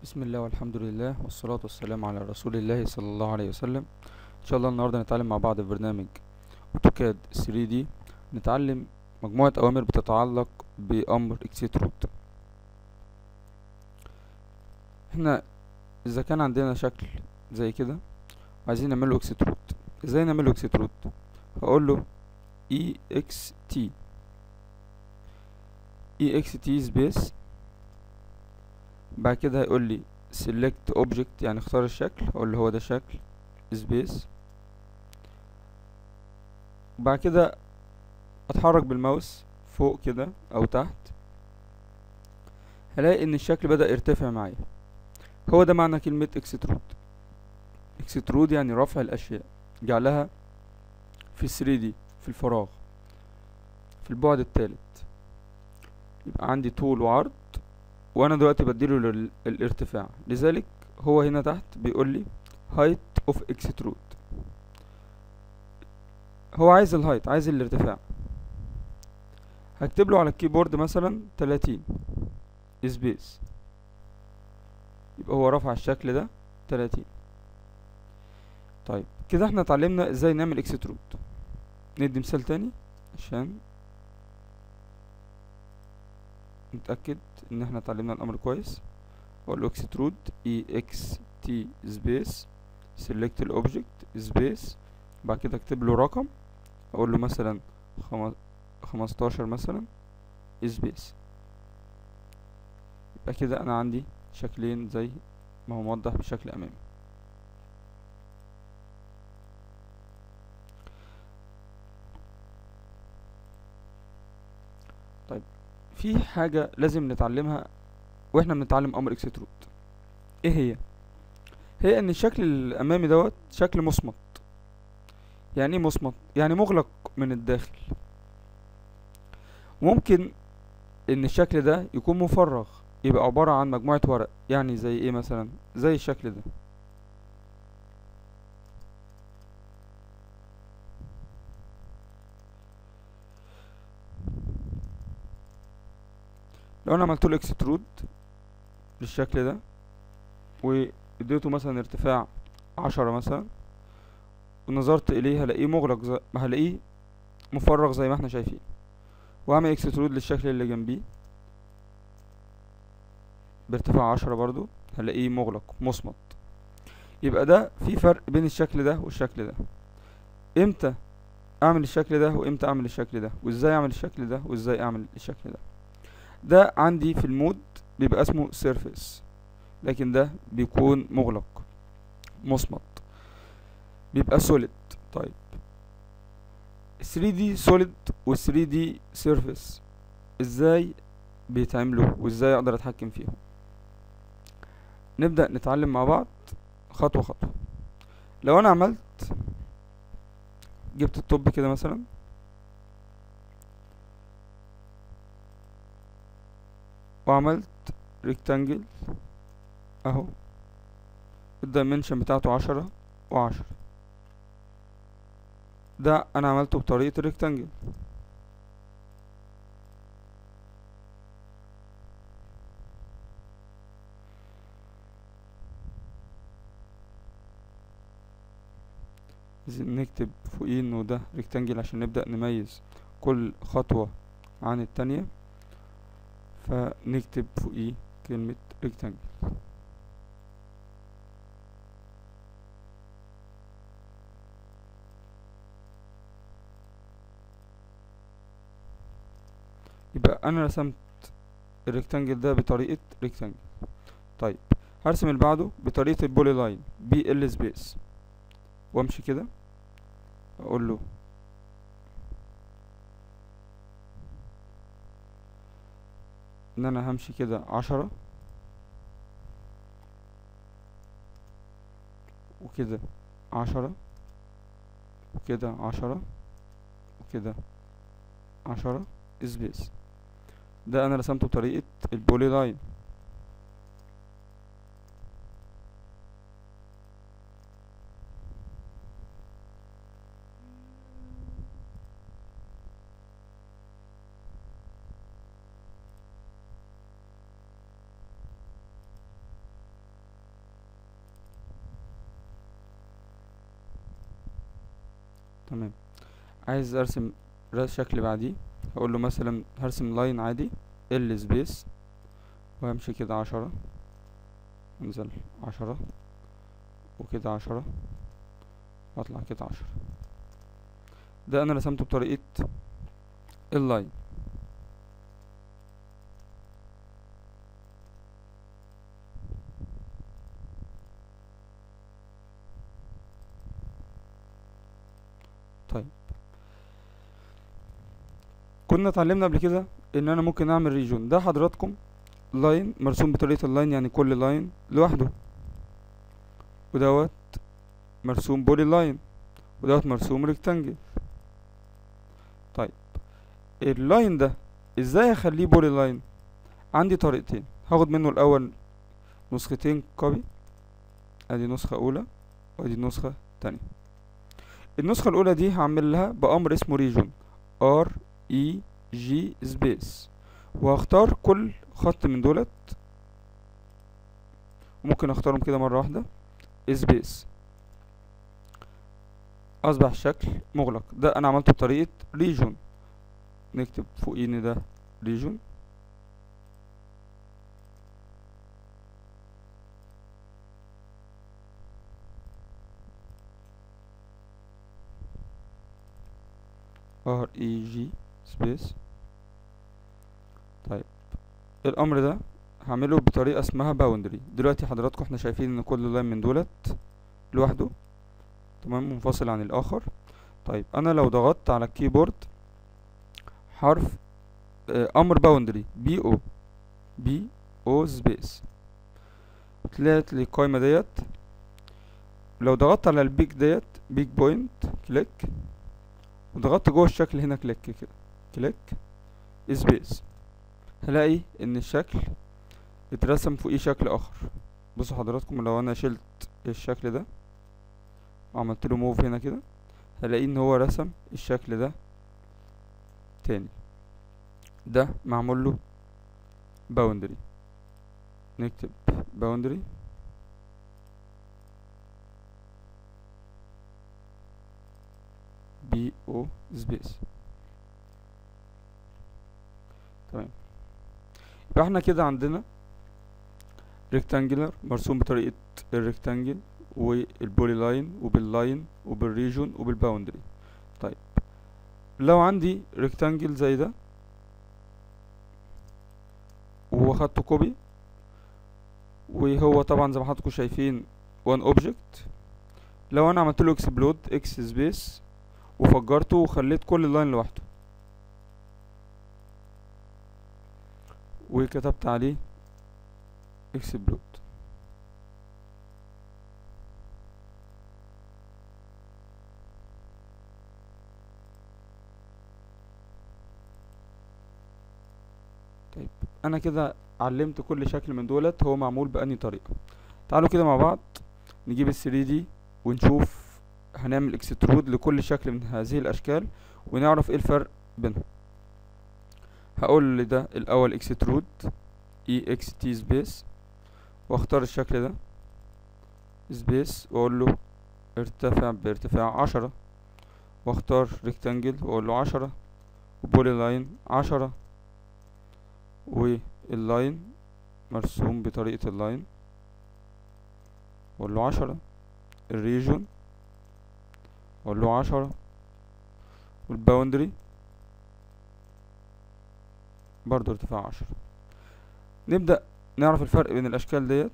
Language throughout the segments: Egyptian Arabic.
بسم الله والحمد لله والصلاة والسلام على رسول الله صلى الله عليه وسلم إن شاء الله النهاردة نتعلم مع بعض في برنامج أوتوكاد 3D نتعلم مجموعة أوامر بتتعلق بأمر اكسترود احنا إذا كان عندنا شكل زي كده وعايزين نعمله اكسترود ازاي نعمله اكسترود هقول له ext ext space بعد كده هيقول لي select object يعني اختار الشكل اقول له هو ده شكل space بعد كده اتحرك بالماوس فوق كده او تحت هلاقي ان الشكل بدأ يرتفع معايا هو ده معنى كلمة extrude extrude يعني رفع الاشياء جعلها في 3D في الفراغ في البعد الثالث يبقى عندي طول وعرض وانا دلوقتي بديله لل- الارتفاع لذلك هو هنا تحت بيقول لي height of extrude هو عايز الهايت عايز الارتفاع هكتب له على الكيبورد مثلا 30 سبيس يبقى هو رفع الشكل ده 30 طيب كده احنا اتعلمنا ازاي نعمل اكسترود ندي مثال تاني عشان نتأكد ان احنا اتعلمنا الامر كويس اقول له extrude e x t space select الاوبجكت space بعد كده اكتب له رقم اقول له مثلا خم... خمستاشر مثلا space يبقى كده انا عندي شكلين زي ما هو موضح بشكل امامي طيب في حاجة لازم نتعلمها واحنا بنتعلم امر اكسترود ايه هي هي ان الشكل الامامي دوت شكل مصمت يعني ايه مصمت يعني مغلق من الداخل ممكن ان الشكل ده يكون مفرغ يبقى عبارة عن مجموعة ورق يعني زي ايه مثلا زي الشكل ده لو انا عملت له اكسترود بالشكل ده واديته مثلا ارتفاع عشرة مثلا ونظرت اليه هلاقيه مغلق زي هلاقيه مفرغ زي ما احنا شايفين واعمل اكسترود للشكل اللي جنبيه بارتفاع عشرة برضو هلاقيه مغلق مصمت يبقى ده في فرق بين الشكل ده والشكل ده امتى اعمل الشكل ده وامتى اعمل الشكل ده وازاي اعمل الشكل ده وازاي اعمل الشكل ده ده عندي في المود بيبقى اسمه سيرفيس لكن ده بيكون مغلق مصمت بيبقى سوليد طيب 3D سوليد و 3D سيرفيس ازاي بيتعملوا وازاي اقدر اتحكم فيهم نبدأ نتعلم مع بعض خطوة خطوة لو انا عملت جبت الطب كده مثلا وعملت ريكتانجل اهو الدايمنشن بتاعته عشرة وعشرة ده انا عملته بطريقة الريكتانجل عايزين نكتب فوقيه انه ده ريكتانجل عشان نبدأ نميز كل خطوة عن التانية فنكتب فوقيه كلمة ريكتانجل يبقى انا رسمت الريكتانجل ده بطريقة ريكتانجل طيب هرسم اللي بعده بطريقة البولي لاين بي ال سبيس وامشي كده اقول له ان انا همشي كده عشرة وكده عشرة وكده عشرة وكده عشرة سبيس ده انا رسمته بطريقة البولي لاين تمام عايز ارسم ر- شكل بعديه هقول له مثلا هرسم لاين عادي ال سبيس وهمشي كده عشرة انزل عشرة وكده عشرة واطلع كده عشرة ده انا رسمته بطريقة اللاين طيب كنا اتعلمنا قبل كده ان انا ممكن اعمل ريجون ده حضراتكم لاين مرسوم بطريقة اللاين يعني كل لاين لوحده ودوت مرسوم بولي لاين ودوت مرسوم ريكتانجل طيب اللاين ده ازاي اخليه بولي لاين عندي طريقتين هاخد منه الاول نسختين كوبي ادي نسخة اولى وادي نسخة تانية النسخة الاولى دي هعمل لها بامر اسمه ريجون ار اي جي سبيس وهختار كل خط من دولت ممكن اختارهم كده مرة واحدة سبيس اصبح الشكل مغلق ده انا عملته بطريقة ريجون نكتب فوقين ده ريجون ار اي جي سبيس طيب الامر ده هعمله بطريقه اسمها باوندري دلوقتي حضراتكم احنا شايفين ان كل لاين من دولت لوحده تمام منفصل عن الاخر طيب انا لو ضغطت على الكيبورد حرف آه، امر باوندري بي او بي او سبيس طلعت لي القايمه ديت لو ضغطت على البيك ديت بيك بوينت كليك وضغطت جوه الشكل هنا كليك كده كليك سبيس هلاقي ان الشكل اترسم فوقيه شكل اخر بصوا حضراتكم لو انا شلت الشكل ده وعملت له موف هنا كده هلاقي ان هو رسم الشكل ده تاني ده معمول له باوندري نكتب باوندري بي او سبيس تمام يبقى احنا كده عندنا ريكتانجلر مرسوم بطريقة الريكتانجل والبولي لاين وباللاين وبالريجون وبالباوندري طيب لو عندي ريكتانجل زي ده واخدته كوبي وهو طبعا زي ما حضراتكم شايفين وان اوبجكت لو انا عملت له اكسبلود اكس سبيس وفجرته وخليت كل لاين لوحده وكتبت عليه اكسبلود طيب انا كده علمت كل شكل من دولت هو معمول بأني طريقة تعالوا كده مع بعض نجيب ال 3 دي ونشوف هنعمل اكسترود لكل شكل من هذه الاشكال ونعرف ايه الفرق بينهم هقول لده الاول اكسترود اي اكس تي سبيس واختار الشكل ده سبيس واقول له ارتفع بارتفاع عشرة واختار ريكتانجل واقول له عشرة وبولي لاين عشرة واللاين مرسوم بطريقة اللاين واقول له عشرة الريجون اقول له عشرة والباوندري برضو ارتفاع عشرة نبدأ نعرف الفرق بين الأشكال ديت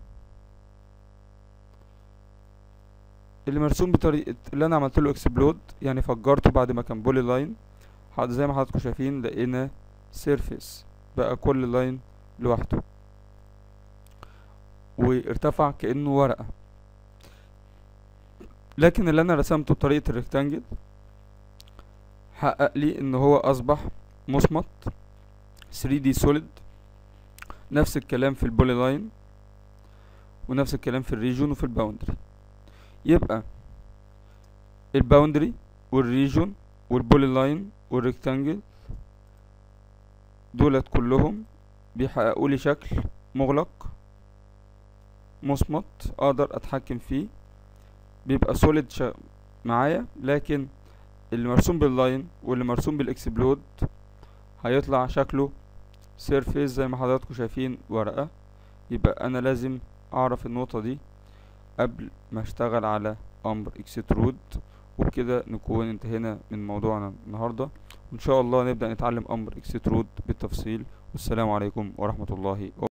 اللي مرسوم بطريقة اللي أنا عملت له اكسبلود يعني فجرته بعد ما كان بولي لاين زي ما حضراتكم شايفين لقينا سيرفيس بقى كل لاين لوحده وارتفع كأنه ورقة لكن اللي انا رسمته بطريقة الريكتانجل حقق لي ان هو اصبح مصمت 3D solid نفس الكلام في البولي لاين ونفس الكلام في الريجون وفي الباوندري يبقى الباوندري والريجون والبولي لاين والريكتانجل دولت كلهم بيحققوا لي شكل مغلق مصمت اقدر اتحكم فيه بيبقى سوليد شا... معايا لكن اللي مرسوم باللاين واللي مرسوم بالاكسبلود هيطلع شكله سيرفيس زي ما حضراتكم شايفين ورقة يبقى انا لازم اعرف النقطة دي قبل ما اشتغل على امر اكسترود وبكده نكون انتهينا من موضوعنا النهاردة وان شاء الله نبدأ نتعلم امر اكسترود بالتفصيل والسلام عليكم ورحمة الله وبركاته